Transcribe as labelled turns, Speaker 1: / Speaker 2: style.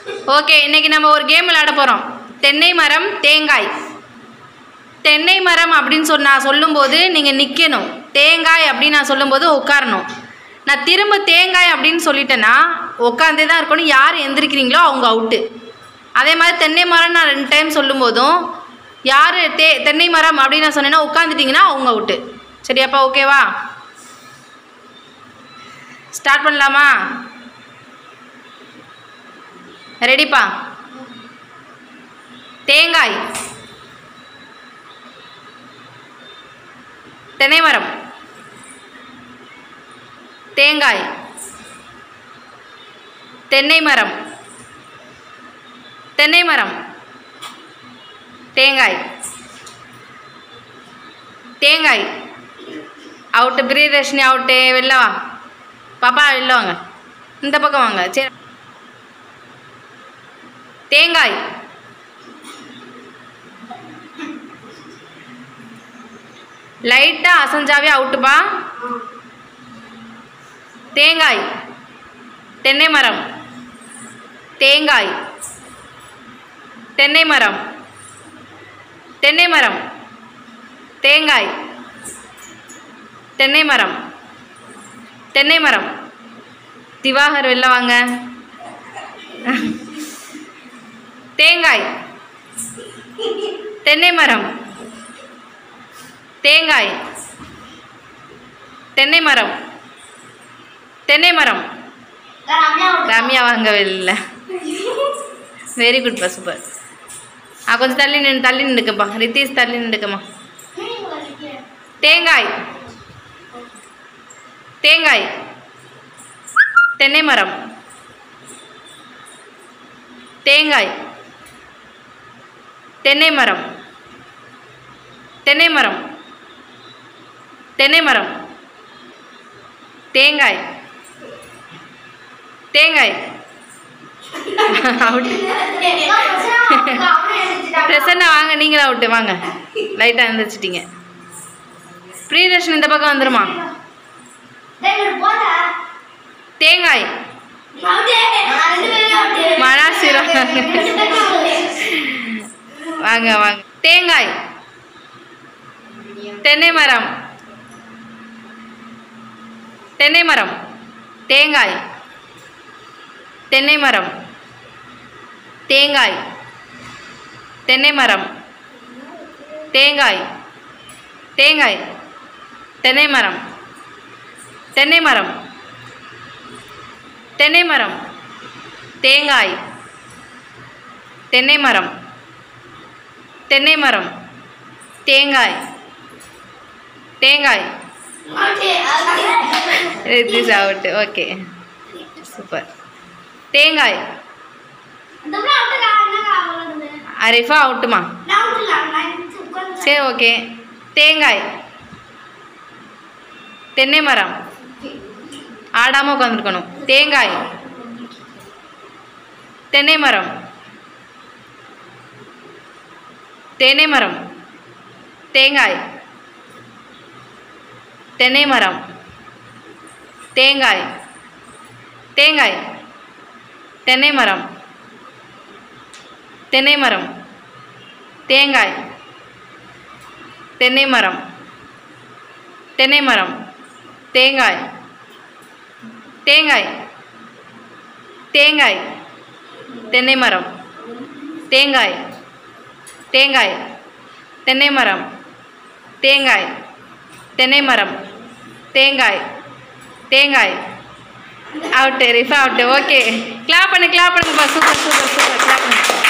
Speaker 1: okay இன்னைக்கு நம்ம ஒரு கேம் விளையாட போகிறோம் தென்னை மரம் தேங்காய் தென்னை மரம் அப்படின்னு சொல் நான் சொல்லும்போது நீங்கள் நிற்கணும் தேங்காய் அப்படின்னு நான் சொல்லும்போது உட்காரணும் நான் திரும்ப தேங்காய் அப்படின்னு சொல்லிட்டேன்னா உட்காந்தே தான் இருக்கணும் யார் எந்திரிக்கிறீங்களோ அவங்க அவுட்டு அதே மாதிரி தென்னை மரம் நான் ரெண்டு டைம் சொல்லும்போதும் யார் தே தென்னை மரம் அப்படின்னு நான் சொன்னேன்னா உட்காந்துட்டிங்கன்னா அவங்க அவுட்டு சரியாப்பா ஓகேவா ஸ்டார்ட் பண்ணலாமா ரெடிப்பா தேங்காய் தென்னை மரம் தேங்காய் தென்னை மரம் தென்னை மரம் தேங்காய் தேங்காய் அவுட்டு பிரியதர்ஷினி அவுட்டு வெளில வா பாப்பா வெளில வாங்க இந்த பக்கம் வாங்க சரி தேங்காய் லைட்டாக அசைஞ்சாவே அவுட்டுப்பா தேங்காய் தென்னை மரம் தேங்காய் தென்னை மரம் தென்னை மரம் தேங்காய் தென்னை மரம் தென்னை மரம் திவாகர் வெளில வாங்க தேங்காய் தென்னை மரம் தேங்காய் தென்னை மரம் தென்னை மரம் ரம்யா வாங்க வெளில வெரி குட் பா சூப்பர் ஆ கொஞ்சம் தள்ளி நின்று தள்ளி நின்றுக்கப்பா ரித்தீஷ் தள்ளி நின்றுக்கம்மா தேங்காய் தேங்காய் தென்னை மரம் தேங்காய் தென்னை மரம் தென்னை மரம் தென்னை மரம் தேங்காய் தேங்காய் அவுட்டு பிரசன்னா வாங்க நீங்களும் அவுட்டு வாங்க லைட்டாக எழுந்திரிச்சிட்டிங்க பிரியதர்ஷன் இந்த பக்கம் வந்துருமா தேங்காய் மனாசிரம் வாங்க வாங்க தேங்காய் தென்னை மரம் தென்னை மரம் தேங்காய் தென்னை மரம் தேங்காய் தென்னை மரம் தேங்காய் தேங்காய் தென்னை மரம் தென்னை மரம் தென்னை மரம் தேங்காய் தென்னை மரம் தென்னை மரம் தேங்காய் தேங்காய் ரித்திஸ் அவுட்டு ஓகே சூப்பர் தேங்காய் அரிஃபா அவுட்டுமா சரி ஓகே தேங்காய் தென்னை மரம் ஆடாமல் உட்காந்துருக்கணும் தேங்காய் தென்னை மரம் தென்னை மரம் தேங்காய் தென்னை மரம் தேங்காய் தேங்காய் தென்னை மரம் தென்னை மரம் தேங்காய் தென்னை மரம் தென்னை மரம் தேங்காய் தேங்காய் தேங்காய் தென்னை மரம் தேங்காய் தேங்காய் தென்னை மரம் தேங்காய் தென்னை மரம் தேங்காய் தேங்காய் out Rifa out okay clap பண்ணு கிளாப் பண்ணுங்கப்பா சூப்பர் சூப்பர் சூப்பர் கிளாப் பண்ணு